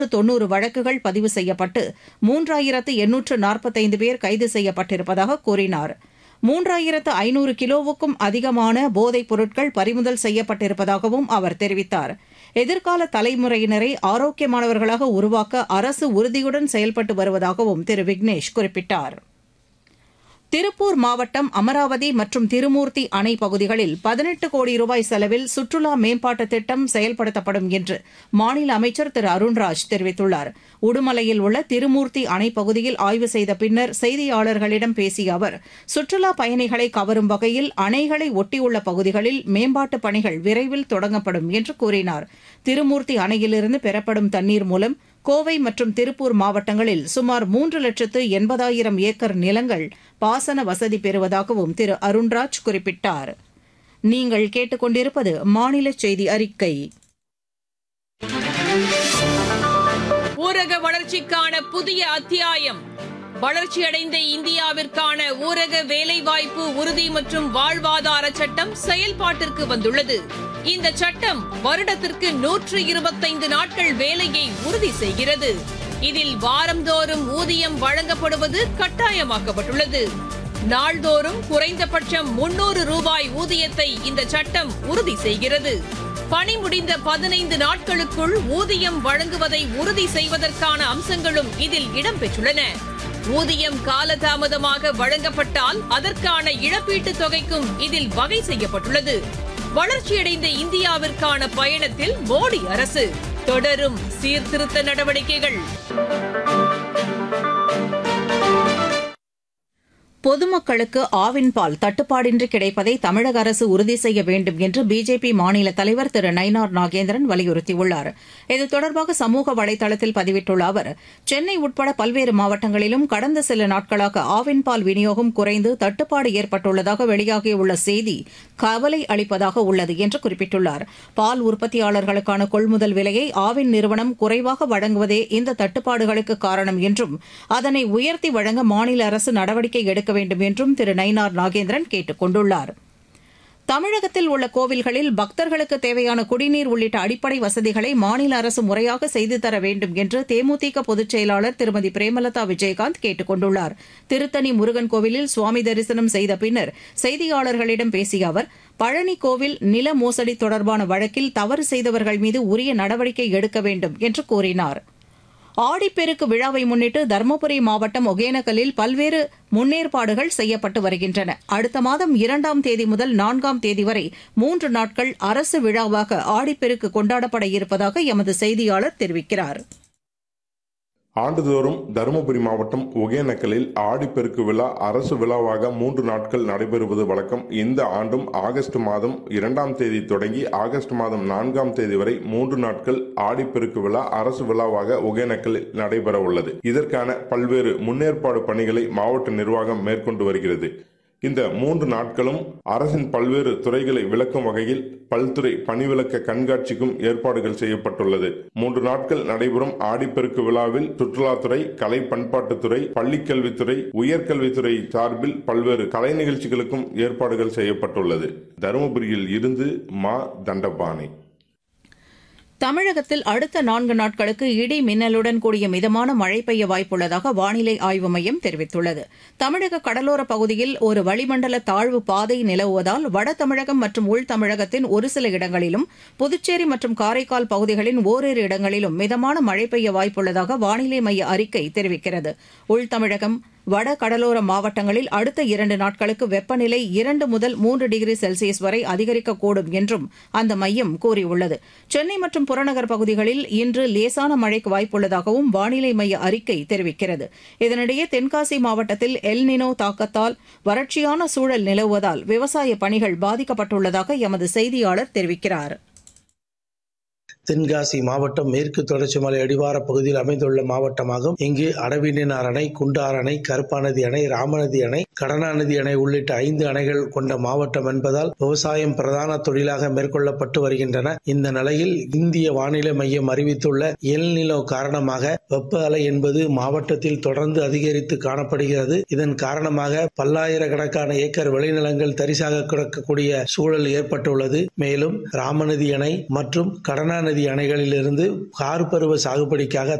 தொன்னூறு வழக்குகள் பதிவு செய்யப்பட்டு மூன்றாயிரத்து எண்ணூற்று நாற்பத்தைந்து பேர் கைது செய்யப்பட்டிருப்பதாக கூறினார் மூன்றாயிரத்து ஐநூறு கிலோவுக்கும் அதிகமான போதைப் பொருட்கள் பறிமுதல் செய்யப்பட்டிருப்பதாகவும் அவர் தெரிவித்தார் எதிர்கால தலைமுறையினரை ஆரோக்கியமானவர்களாக உருவாக்க அரசு உறுதியுடன் செயல்பட்டு வருவதாகவும் திரு விக்னேஷ் குறிப்பிட்டார் திருப்பூர் மாவட்டம் அமராவதி மற்றும் திருமூர்த்தி அணை பகுதிகளில் பதினெட்டு கோடி ரூபாய் செலவில் சுற்றுலா மேம்பாட்டு திட்டம் செயல்படுத்தப்படும் என்று மாநில அமைச்சர் திரு அருண்ராஜ் தெரிவித்துள்ளார் உடுமலையில் உள்ள திருமூர்த்தி அணை பகுதியில் ஆய்வு செய்த பின்னர் செய்தியாளர்களிடம் பேசிய அவர் சுற்றுலா பயணிகளை கவரும் வகையில் அணைகளை ஒட்டியுள்ள பகுதிகளில் மேம்பாட்டுப் பணிகள் விரைவில் தொடங்கப்படும் என்று கூறினார் திருமூர்த்தி அணையிலிருந்து பெறப்படும் தண்ணீர் மூலம் கோவை மற்றும் திருப்பூர் மாவட்டங்களில் சுமார் மூன்று லட்சத்து எண்பதாயிரம் ஏக்கர் நிலங்கள் பாசன வசதி பெறுவதாகவும் திரு அருண்ராஜ் குறிப்பிட்டார் நீங்கள் கேட்டுக்கொண்டிருப்பது மாநில செய்தி அறிக்கை ஊரக வளர்ச்சிக்கான புதிய அத்தியாயம் வளர்ச்சியடைந்த இந்தியாவிற்கான ஊரக வேலைவாய்ப்பு உறுதி மற்றும் வாழ்வாதார சட்டம் செயல்பாட்டிற்கு வந்துள்ளது இந்த சட்டம் வருடத்திற்கு நூற்று இருபத்தைந்து நாட்கள் வேலையை உறுதி செய்கிறது இதில் வாரந்தோறும் ஊதியம் வழங்கப்படுவது கட்டாயமாக்கப்பட்டுள்ளது நாள்தோறும் குறைந்தபட்சம் முன்னூறு ரூபாய் ஊதியத்தை இந்த சட்டம் உறுதி செய்கிறது பணி முடிந்த பதினைந்து நாட்களுக்குள் ஊதியம் வழங்குவதை உறுதி செய்வதற்கான அம்சங்களும் இதில் இடம்பெற்றுள்ளன ஊதியம் காலதாமதமாக வழங்கப்பட்டால் அதற்கான இழப்பீட்டுத் தொகைக்கும் இதில் வகை செய்யப்பட்டுள்ளது வளர்ச்சியடைந்த இந்தியாவிற்கான பயணத்தில் மோடி அரசு தொடரும் சீர்திருத்த நடவடிக்கைகள் பொதுமக்களுக்கு ஆவின் பால் தட்டுப்பாடின்றி கிடைப்பதை தமிழக அரசு உறுதி செய்ய வேண்டும் என்று பிஜேபி மாநில தலைவர் திரு நயினார் நாகேந்திரன் வலியுறுத்தியுள்ளார் இது தொடர்பாக சமூக வலைதளத்தில் பதிவிட்டுள்ள அவர் சென்னை உட்பட பல்வேறு மாவட்டங்களிலும் கடந்த சில நாட்களாக ஆவின் பால் விநியோகம் குறைந்து தட்டுப்பாடு ஏற்பட்டுள்ளதாக வெளியாகியுள்ள செய்தி கவலை அளிப்பதாக உள்ளது என்று குறிப்பிட்டுள்ளார் பால் உற்பத்தியாளர்களுக்கான கொள்முதல் விலையை ஆவின் நிறுவனம் குறைவாக வழங்குவதே இந்த தட்டுப்பாடுகளுக்கு காரணம் என்றும் அதனை உயர்த்தி வழங்க மாநில அரசு நடவடிக்கை எடுக்க வேண்டும் என்றும் திரு நயினார் நாகேந்திரன் கேட்டுக் கொண்டுள்ளார் தமிழகத்தில் உள்ள கோவில்களில் பக்தர்களுக்கு தேவையான குடிநீர் உள்ளிட்ட அடிப்படை வசதிகளை மாநில அரசு முறையாக செய்து தர வேண்டும் என்று தேமுதிக பொதுச் செயலாளர் திருமதி பிரேமலதா விஜயகாந்த் கேட்டுக் கொண்டுள்ளார் திருத்தணி முருகன் கோவிலில் சுவாமி தரிசனம் செய்த பின்னர் செய்தியாளர்களிடம் பேசிய அவர் பழனி கோவில் நில மோசடி தொடர்பான வழக்கில் தவறு செய்தவர்கள் மீது உரிய நடவடிக்கை எடுக்க வேண்டும் என்று கூறினார் ஆடிப்பெருக்கு விழாவை முன்னிட்டு தருமபுரி மாவட்டம் ஒகேனக்கலில் பல்வேறு முன்னேற்பாடுகள் செய்யப்பட்டு வருகின்றன அடுத்த மாதம் இரண்டாம் தேதி முதல் நான்காம் தேதி வரை மூன்று நாட்கள் அரசு விழாவாக ஆடிப்பெருக்கு கொண்டாடப்பட இருப்பதாக எமது செய்தியாளர் தெரிவிக்கிறார் ஆண்டுதோறும் தருமபுரி மாவட்டம் ஒகேனக்கலில் ஆடிப்பெருக்கு விழா அரசு விழாவாக மூன்று நாட்கள் நடைபெறுவது வழக்கம் இந்த ஆண்டும் ஆகஸ்ட் மாதம் இரண்டாம் தேதி தொடங்கி ஆகஸ்ட் மாதம் நான்காம் தேதி வரை மூன்று நாட்கள் ஆடிப்பெருக்கு விழா அரசு விழாவாக ஒகேனக்கலில் நடைபெற உள்ளது இதற்கான பல்வேறு முன்னேற்பாடு பணிகளை மாவட்ட நிர்வாகம் மேற்கொண்டு வருகிறது இந்த மூன்று நாட்களும் அரசின் பல்வேறு துறைகளை விளக்கும் வகையில் பல்துறை பணிவிளக்க கண்காட்சிக்கும் ஏற்பாடுகள் செய்யப்பட்டுள்ளது மூன்று நாட்கள் நடைபெறும் ஆடிப்பெருக்கு விழாவில் சுற்றுலாத்துறை கலை பண்பாட்டுத்துறை பள்ளிக்கல்வித்துறை உயர்கல்வித்துறை சார்பில் பல்வேறு கலை நிகழ்ச்சிகளுக்கும் ஏற்பாடுகள் செய்யப்பட்டுள்ளது தருமபுரியில் இருந்து மா தண்டபாணி தமிழகத்தில் அடுத்த நான்கு நாட்களுக்கு இடி மின்னலுடன் கூடிய மிதமான மழை பெய்ய வாய்ப்புள்ளதாக வானிலை ஆய்வு மையம் தெரிவித்துள்ளது தமிழக கடலோர பகுதியில் ஒரு வளிமண்டல தாழ்வு பாதை நிலவுவதால் வட தமிழகம் மற்றும் உள் தமிழகத்தின் ஒரு சில இடங்களிலும் புதுச்சேரி மற்றும் காரைக்கால் பகுதிகளின் ஓரிரு இடங்களிலும் மிதமான மழை பெய்ய வாய்ப்புள்ளதாக வானிலை மைய அறிக்கை தெரிவிக்கிறது உள் தமிழகம் வட கடலோர மாவட்டங்களில் அடுத்த இரண்டு நாட்களுக்கு வெப்பநிலை இரண்டு முதல் மூன்று டிகிரி செல்சியஸ் வரை அதிகரிக்கக்கூடும் என்றும் அந்த மையம் கூறியுள்ளது சென்னை மற்றும் புறநகர் பகுதிகளில் இன்று லேசான மழைக்கு வாய்ப்புள்ளதாகவும் வானிலை மைய அறிக்கை தெரிவிக்கிறது இதனிடையே தென்காசி மாவட்டத்தில் எல்னினோ தாக்கத்தால் வறட்சியான சூழல் நிலவுவதால் விவசாய பணிகள் பாதிக்கப்பட்டுள்ளதாக எமது செய்தியாளர் தெரிவிக்கிறார் தென்காசி மாவட்டம் மேற்கு தொடர்ச்சி மலை அடிவார பகுதியில் அமைந்துள்ள மாவட்டமாகும் இங்கு அடவினார் அணை குண்டார் அணை கருப்பாநதி அணை ராமநதி அணை கடனாநதி அணை உள்ளிட்ட ஐந்து அணைகள் கொண்ட மாவட்டம் என்பதால் விவசாயம் பிரதான தொழிலாக மேற்கொள்ளப்பட்டு வருகின்றன இந்த நிலையில் இந்திய வானிலை மையம் அறிவித்துள்ள எல் நிலோ காரணமாக வெப்ப அலை என்பது மாவட்டத்தில் தொடர்ந்து அதிகரித்து காணப்படுகிறது இதன் காரணமாக பல்லாயிரக்கணக்கான ஏக்கர் விளைநிலங்கள் தரிசாக கிடக்கக்கூடிய சூழல் ஏற்பட்டுள்ளது மேலும் ராமநதி அணை மற்றும் கடனாநதி நதி அணைகளிலிருந்து கார்பருவ சாகுபடிக்காக